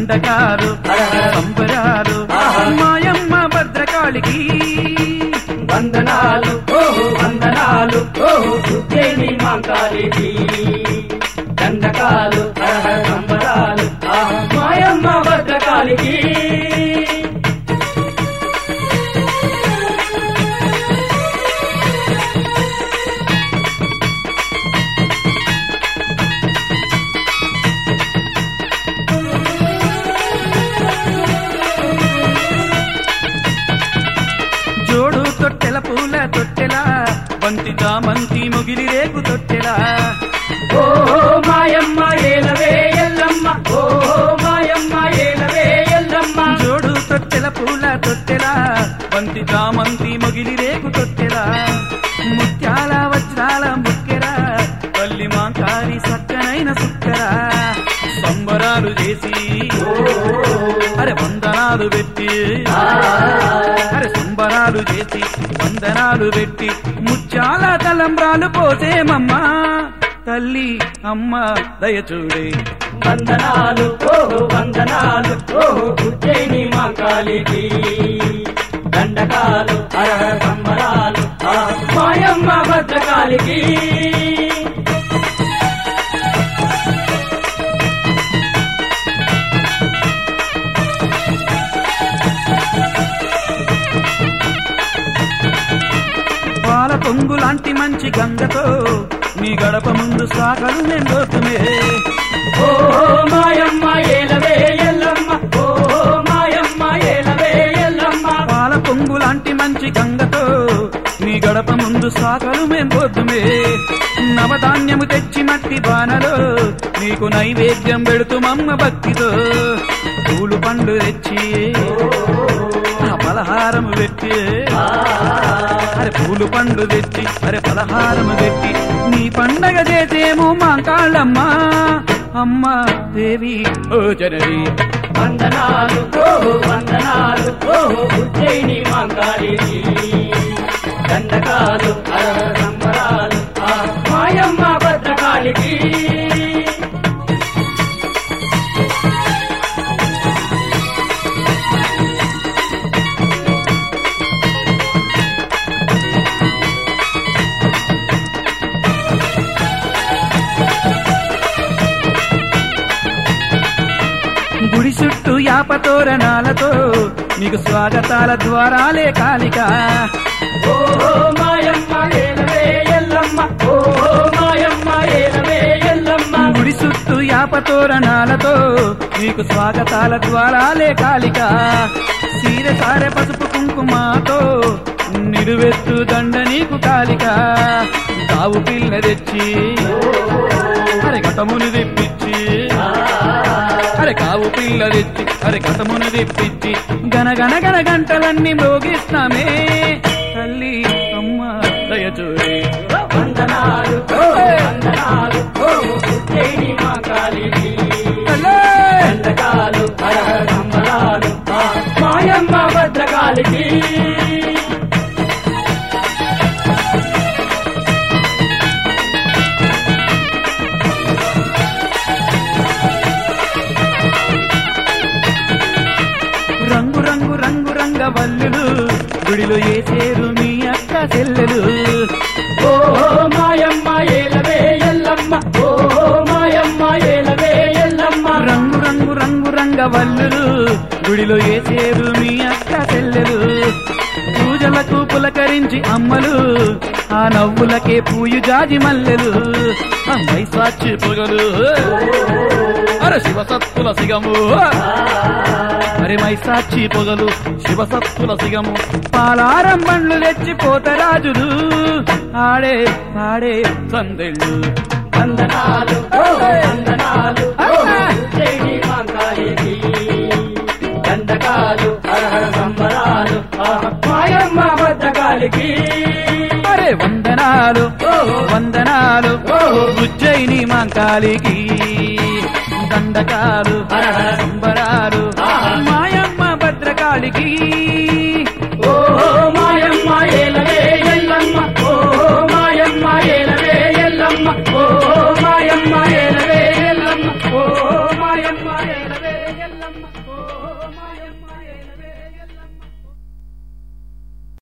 దండకాలు సంబరాలు మాయమ్మ భద్రకాళికి వందనాలు ఓహో వందనాలు ఓహో ఉజ్జయిని మాంకాళికి దండకాలు హరహర సంబరాలు ఆహా మాయమ్మ భద్రకాళికి జోడు తొట్టెల పూల తొట్టెల బంతి చామంతి ముగిలి రేకు తొట్టెల ఓహో మాయమ్మ ఏలవే ఎల్లమ్మ ఓహో మాయమ్మ ఏలవే ఎల్లమ్మ జోడు తొట్టెల పూల తొట్టెల బంతి చామంతి ముగిలి రేకు తొట్టెల ముత్యాల వజ్రాల ముక్కెర తల్లి మాంకారి సక్కనైన సుక్కర సంబరాలు చేసి అరే వందనాలు పెట్టి అరే సంబరాలు చేసి వందనాలు పెట్టి ముత్యాల తలంబ్రాలు పోసేమమ్మా తల్లి అమ్మ దయచూడే వందనాలు ఓహో వందనాలు ఓహో ఉజ్జయిని మాంకాళికి దండకాలు హరహర సంబరాలు ఆహా మాయమ్మ భద్రకాళికి పాల పొంగు లాంటి మంచి గంగతో నీ గడప ముందు సాగలు నిండోతుమే ఓహో మాయమ్మ ఏలవే ఎల్లమ్మ ఓహో మాయమ్మ ఏలవే ఎల్లమ్మ పాల పొంగు లాంటి మంచి గంగతో నీ గడప ముందు సాగలు మేం పొద్దుమే నవధాన్యము తెచ్చి మట్టి బాణలో నీకు నైవేద్యం పెడుతుమమ్మ భక్తితో పూలు పండు తెచ్చి ఆ పలహారం పెట్టి అరే పూలు పండు తెచ్చి అరే పలహారం పెట్టి నీ పండగ చేసేమో మా కాళ్ళమ్మా అమ్మ దేవి ఓ జనని వందనాలు ఓహో వందనాలు ఓహో ఉజ్జయిని మాంకాళికి దండకాలు హరహర సంబరాలు ఆహా మాయమ్మ భద్రకాళికి గుడి చుట్టూ యాపతోరణాలతో నీకు స్వాగతాల ద్వారాలే కాలిక ఓహో మాయమ్మ ఏలవే ఎల్లమ్మ ఓహో మాయమ్మ ఏలవే ఎల్లమ్మ గుడి చుట్టూ యాపతోరణాలతో నీకు స్వాగతాల ద్వారాలే కాలిక సీర సారె పసుపు కుంకుమాతో నిలువెత్తు దండ నీకు కాలిక కావు పిల్ల తెచ్చి అరే ఘటముని తెప్పించి అరే కావు పిల్ల తెచ్చి అరే ఘటమును తెప్పించి గన గన గన గంటలన్నీ మోగిస్తామే తల్లి అమ్మ దయచూరి వందనాలు ఓహో వందనాలు ఓహో ఉజ్జయిని మాంకాళికి తల్లే! దండకాలు హరహర సంబరాలు ఆహా మాయమ్మ భద్రకాళికి రంగు రంగు రంగు రంగ వల్లులు గుడిలో ఏసేరు మీ అక్క చెల్లెలు ఓహో మాయమ్మ ఏలవే ఎల్లమ్మ ఓహో మాయమ్మ ఏలవే ఎల్లమ్మ రంగు రంగు రంగు రంగ వల్లులు గుడిలో ఏసేరు మీ అక్క చెల్లెలు పూజలకు పులకరించి అమ్మలు ఆ నవ్వులకే పూయు జాజి మల్లెలు అమ్మాయి సాక్షి పొగలు అరే శివసత్తుల సిగము మరి మైసాక్షి పొగలు శివసత్తుల సిగము పాలారం బండ్లు తెచ్చి పోతరాజులు ఆడే ఆడే సందెళ్ళు వందనాలు ఓహో వందనాలు ఓహో ఉజ్జయిని మాంకాళికి దండకాలు హరహర సంబరాలు ఆహా మాయమ్మ భద్రకాళికి అరే వందనాలు వందనాలు ఉజ్జయిని మాంకాలికి దండకాలు హర హర సంబరాలు